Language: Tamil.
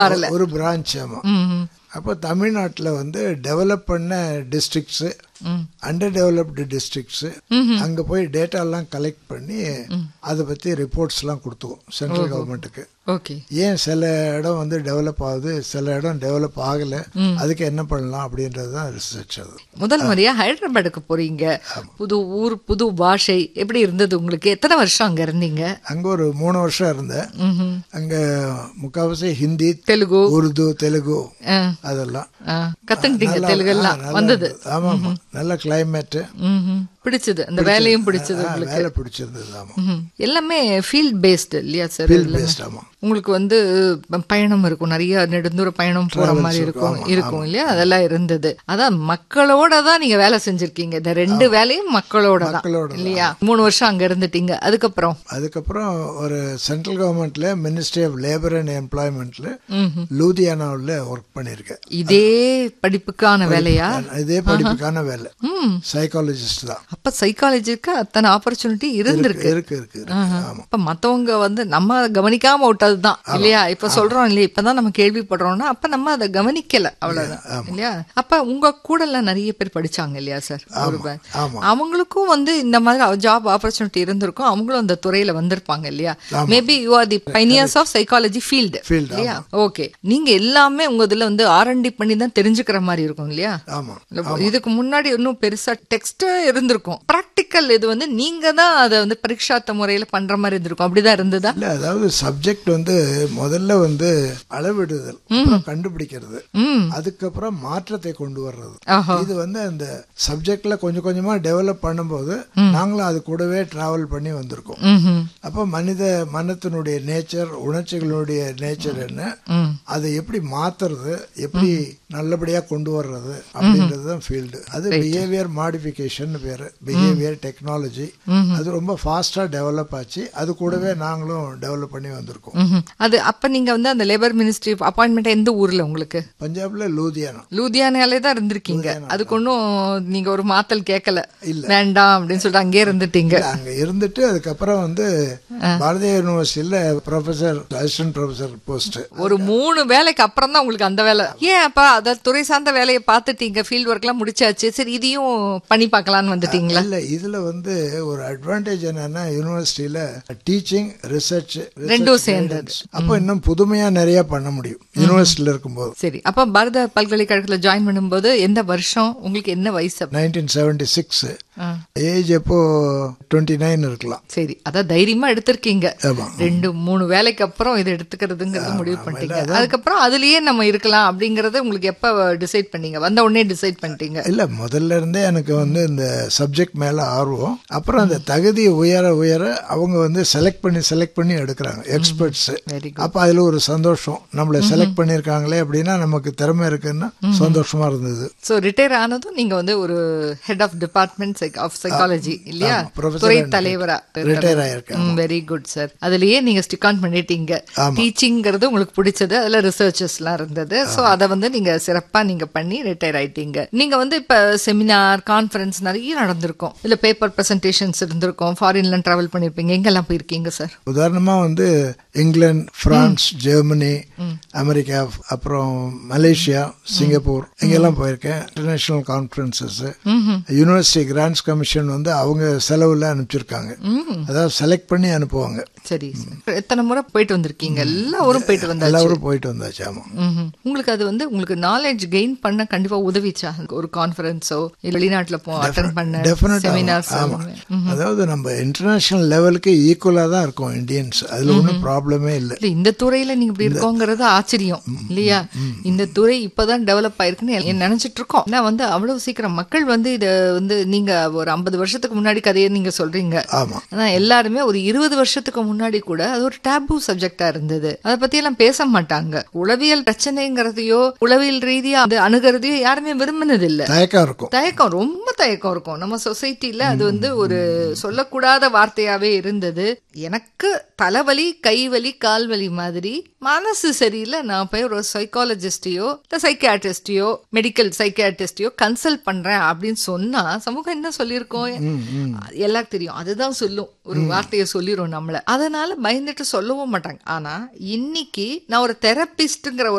ஒரு பிரான்ச் ஆமா ம் அப்போ தமிழ்நாட்டில் வந்து டெவலப் பண்ண டிஸ்ட்ரிக்ட்ஸு அண்டர் டெவலப்டு டிஸ்ட்ரிக்ட்ஸு அங்கே போய் டேட்டாலாம் கலெக்ட் பண்ணி அதை பற்றி ரிப்போர்ட்ஸ்லாம் கொடுத்துவோம் சென்ட்ரல் கவர்மெண்ட்டுக்கு ஓகே ஏன் சில இடம் வந்து டெவலப் ஆகுது சில இடம் டெவலப் ஆகலை அதுக்கு என்ன பண்ணலாம் அப்படின்றது தான் ரிசர்ச் அது முதல் முறையா ஹைதராபாத்துக்கு போறீங்க புது ஊர் புது பாஷை எப்படி இருந்தது உங்களுக்கு எத்தனை வருஷம் அங்க இருந்தீங்க அங்கே ஒரு மூணு வருஷம் இருந்தேன் ம்ஹும். அங்கே முக்கால்வாசி ஹிந்தி தெலுங்கு உருது தெலுங்கு ஆ, அதெல்லாம் ஆ, கத்துக்கிட்டீங்க நல்லா- தெலுங்கு எல்லாம் ஆ, நல்லா வந்தது இருந்தது. ஆமா ஆமா நல்ல கிளைமேட்டு ம்ஹும். பிடிச்சது அந்த வேலையும் பிடிச்சது உங்களுக்கு வேலை பிடிச்சிருந்தது ஆமா ம்ஹும். எல்லாமே ஃபீல்ட் பேஸ்டு இல்லையா சார் ஃபீல்ட் பேஸ்ட் ஆமா உங்களுக்கு வந்து ப- பயணம் இருக்கும் நிறைய நெடுந்தூர பயணம் போற மாதிரி இருக்கும் இருக்கும் இல்லையா அதெல்லாம் இருந்தது அதான் மக்களோட தான் நீங்க வேலை செஞ்சிருக்கீங்க இந்த ரெண்டு வேலையும் மக்களோட தான் மக்களோட இல்லையா மூணு வருஷம் அங்க இருந்துட்டீங்க அதுக்கப்புறம் அதுக்கப்புறம் ஒரு சென்ட்ரல் கவர்மெண்ட்ல மினிஸ்ட்ரி ஆஃப் லேபர் அண்ட் எம்ப்ளாய்மெண்ட்ல லூதியானாவில் ஒர்க் பண்ணியிருக்கேன் இதே படிப்புக்கான வேலையா இதே படிப்புக்கான வேலை ம் சைக்காலஜிஸ்ட் தான் அப்ப சைக்காலஜிக்கு அத்தனை ஆப்பர்ச்சுனிட்டி இருந்திருக்கு இருக்கு இருக்கு இருக்கு. ஆமா அப்ப மத்தவங்க வந்து நம்ம கவனிக்காம விட்டதுதான் இல்லையா இப்ப சொல்றோம் இல்லையா இப்பதான் நம்ம கேள்விப்படுறோம்னா அப்ப நம்ம அதை கவனிக்கல அவ்வளவுதான் இல்லையா அப்ப உங்க கூட எல்லாம் நிறைய பேர் படிச்சாங்க இல்லையா சார் ஒரு ப- ஆமா அவங்களுக்கும் வந்து இந்த மாதிரி ஜாப் ஆப்பர்ச்சுனிட்டி இருந்திருக்கும் அவங்களும் அந்த துறையில வந்திருப்பாங்க இல்லையா maybe you are the pioneers of psychology field Field, இல்லையா ஓகே நீங்க எல்லாமே உங்க இதுல வந்து ஆர்என்டி பண்ணி தான் தெரிஞ்சுக்கிற மாதிரி இருக்கும் இல்லையா ஆமா இல்ல, இதுக்கு முன்னாடி இன்னும் பெருசா டெக்ஸ்ட் இருந்திருக்கும் ப்ராக்டிக்கல் இது வந்து நீங்க தான் அதை வந்து பரீட்சாத்த முறையில பண்ற மாதிரி இருந்திருக்கும் அப்படிதான் இருந்ததா இல்ல அதாவது சப்ஜெக்ட் வந்து முதல்ல வந்து அளவிடுதல் அப்புறம் கண்டுபிடிக்கிறது ம் அதுக்கப்புறம் மாற்றத்தை கொண்டு வர்றது ஆஹா இது வந்து அந்த சப்ஜெக்ட்ல கொஞ்சம் கொஞ்சமா டெவலப் பண்ணும்போது நாங்களும் அது கூடவே டிராவல் பண்ணி வந்திருக்கோம் ம்ஹும். அப்போ மனித மனத்தினுடைய நேச்சர் உணர்ச்சிகளுடைய நேச்சர் என்ன ம் அதை எப்படி மாத்துறது எப்படி நல்லபடியா கொண்டு வர்றது அப்படின்றது தான் ஃபீல்டு அது பிஹேவியர் மாடிஃபிகேஷன் பேரு பிஹேவியர் டெக்னாலஜி அது ரொம்ப ஃபாஸ்டா டெவலப் ஆச்சு அது கூடவே நாங்களும் டெவலப் பண்ணி வந்திருக்கோம் ம்ஹும். அது அப்ப நீங்க வந்து அந்த லேபர் மினிஸ்ட்ரி அப்பாயின்மெண்ட் எந்த ஊர்ல உங்களுக்கு பஞ்சாப்ல லூதியானா லூதியானாலே தான் இருந்திருக்கீங்க அதுக்கு ஒன்றும் நீங்க ஒரு மாத்தல் கேட்கல இல்ல. வேண்டாம் அப்படின்னு சொல்லிட்டு அங்கேயே இருந்துட்டீங்க இல்ல, அங்க இருந்துட்டு அதுக்கப்புறம் வந்து பாரதிய யூனிவர்சிட்டியில ப்ரொஃபசர் அசிஸ்டன்ட் ப்ரொஃபசர் போஸ்ட் ஒரு மூணு வேலைக்கு அப்புறம் தான் உங்களுக்கு அந்த வேலை ஏன் அப்ப அத துறை சார்ந்த வேலையை பார்த்துட்டீங்க ஃபீல்ட் ஒர்க்லாம் முடிச்சாச்சு சரி இதையும் பண்ணி பார்க்கலான்னு வந்துட்டீங்களா இல்ல இதுல வந்து ஒரு அட்வான்டேஜ் என்னன்னா யூனிவர்சிட்டியில டீச்சிங் ரிசர்ச் ரெண்டும் சேர்ந்தது. அப்போ இன்னும் புதுமையா நிறைய பண்ண முடியும் யூனிவர்சிட்டியில இருக்கும்போது சரி அப்ப பாரத பல்கலைக்கழகத்துல ஜாயின் பண்ணும்போது எந்த வருஷம் உங்களுக்கு என்ன வயசு அப்ப? நைன்டீன் செவன்டி சிக்ஸ் ஆ, ஏஜ் எப்போ டுவெண்ட்டி நைன் இருக்கலாம் சரி அதான் தைரியமா எடுத்திருக்கீங்க ஆமா ரெண்டு மூணு வேலைக்கு அப்புறம் இதை எடுத்துக்கிறதுங்கிறது முடிவு பண்ணிட்டீங்க அதுக்கப்புறம் அதுலயே நம்ம இருக்கலாம் அப்படிங்கறத உங்களுக்கு எப்ப டிசைட் பண்ணீங்க வந்த உடனே டிசைட் பண்ணிட்டீங்க இல்ல முதல்ல இருந்தே எனக்கு வந்து இந்த சப்ஜெக்ட் மேல ஆர்வம் அப்புறம் அந்த தகுதி உயர உயர அவங்க வந்து செலக்ட் பண்ணி செலக்ட் பண்ணி எடுக்கிறாங்க எக்ஸ்பர்ட்ஸ் வெரி அப்ப அதுல ஒரு சந்தோஷம் நம்மள செலக்ட் பண்ணிருக்காங்களே அப்படின்னா நமக்கு திறமை இருக்குன்னா சந்தோஷமா இருந்தது சோ ரிட்டையர் ஆனதும் நீங்க வந்து ஒரு head of department of psychology இல்லையா ஆமா, professor துறை and தலைவரா ரிட்டையர் ஆயிருக்கேன் வெரி குட் சார் அதுலயே நீங்க ஸ்டிக் ஆன் பண்ணிட்டீங்க ஆமா. டீச்சிங்கிறது உங்களுக்கு பிடிச்சது அதுல ரிசர்ச்சஸ் எல்லாம் இருந்தது சோ அத வந்து நீங்க சிறப்பா நீங்க பண்ணி ரிட்டையர் ஆயிட்டீங்க நீங்க வந்து இப்ப செமினார் கான்ஃபரன்ஸ் நிறைய நடந்திருக்கும் இல்ல பேப்பர் பிரசன்டேஷன்ஸ் இருந்திருக்கும் ஃபாரின்ல டிராவல் பண்ணிருப்பீங்க எங்கெல்லாம் போயிருக்கீங்க சார் உதாரணமா வந்து இங்கிலாந்து பிரான்ஸ் ஜெர்மனி அமெரிக்கா அப்புறம் மலேசியா சிங்கப்பூர் இங்கெல்லாம் போயிருக்கேன் international conferences university grants commission வந்து அவங்க செலவுல அனுப்பிச்சிருக்காங்க அதாவது செலக்ட் பண்ணி அனுப்புவாங்க சரி சார் எத்தனை முறை போயிட்டு வந்திருக்கீங்க எல்லா ஊரும் போயிட்டு வந்தாச்சு எல்லாரும் போயிட்டு வந்தாச்சு ஆமா ம்ஹும். உங்களுக்கு அது வந்து உங்களுக்கு நாலேஜ் கெயின் பண்ண கண்டிப்பா உதவிச்சா ஒரு கான்ஃபரன்ஸோ இல்ல வெளிநாட்டுல போ அட்டன் பண்ண டெஃபினட்டா செமினார்ஸ் ஆமா அதாவது நம்ம இன்டர்நேஷனல் லெவலுக்கு ஈக்குவலா தான் இருக்கும் இந்தியன்ஸ் அதுல ஒன்றும் ப்ராப்ளமே இல்லை இல்ல இந்த துறையில நீங்க இப்படி இருக்கோங்கிறது ஆச்சரியம் இல்லையா இந்த துறை இப்பதான் டெவலப் ஆயிருக்குன்னு எல்லாம் நினைச்சிட்டு இருக்கோம் ஆனா வந்து அவ்வளவு சீக்கிரம் மக்கள் வந்து இத வந்து நீங்க ஒரு ஐம்பது வருஷத்துக்கு முன்னாடி கதையை நீங்க சொல்றீங்க ஆமா ஆனா எல்லாருமே ஒரு இருபது வருஷத்துக்கு முன்னாடி கூட அது ஒரு டேபு சப்ஜெக்டா இருந்தது அதை பத்தி எல்லாம் பேச மாட்டாங்க உளவியல் பிரச்சனைங்கிறதையோ உளவியல் ரீதியா அது அணுகிறதையோ யாருமே விரும்பினது இல்ல தயக்கம் இருக்கும் தயக்கம் ரொம்ப தயக்கம் இருக்கும் நம்ம சொசைட்டில அது வந்து ஒரு சொல்லக்கூடாத வார்த்தையாவே இருந்தது எனக்கு தலைவலி கைவலி கால்வலி மாதிரி மனசு சரியில்லை நான் போய் ஒரு சைக்காலஜிஸ்டையோ இல்ல சைக்கியாட்ரிஸ்டையோ மெடிக்கல் சைக்கியாட்ரிஸ்டையோ கன்சல்ட் பண்றேன் அப்படின்னு சொன்னா சமூகம் என்ன தானே சொல்லியிருக்கோம் எல்லாருக்கும் தெரியும் அதுதான் சொல்லும் ஒரு வார்த்தையை சொல்லிரும் நம்மள அதனால பயந்துட்டு சொல்லவும் மாட்டாங்க ஆனா இன்னைக்கு நான் ஒரு தெரபிஸ்ட்ங்கிற ஒரு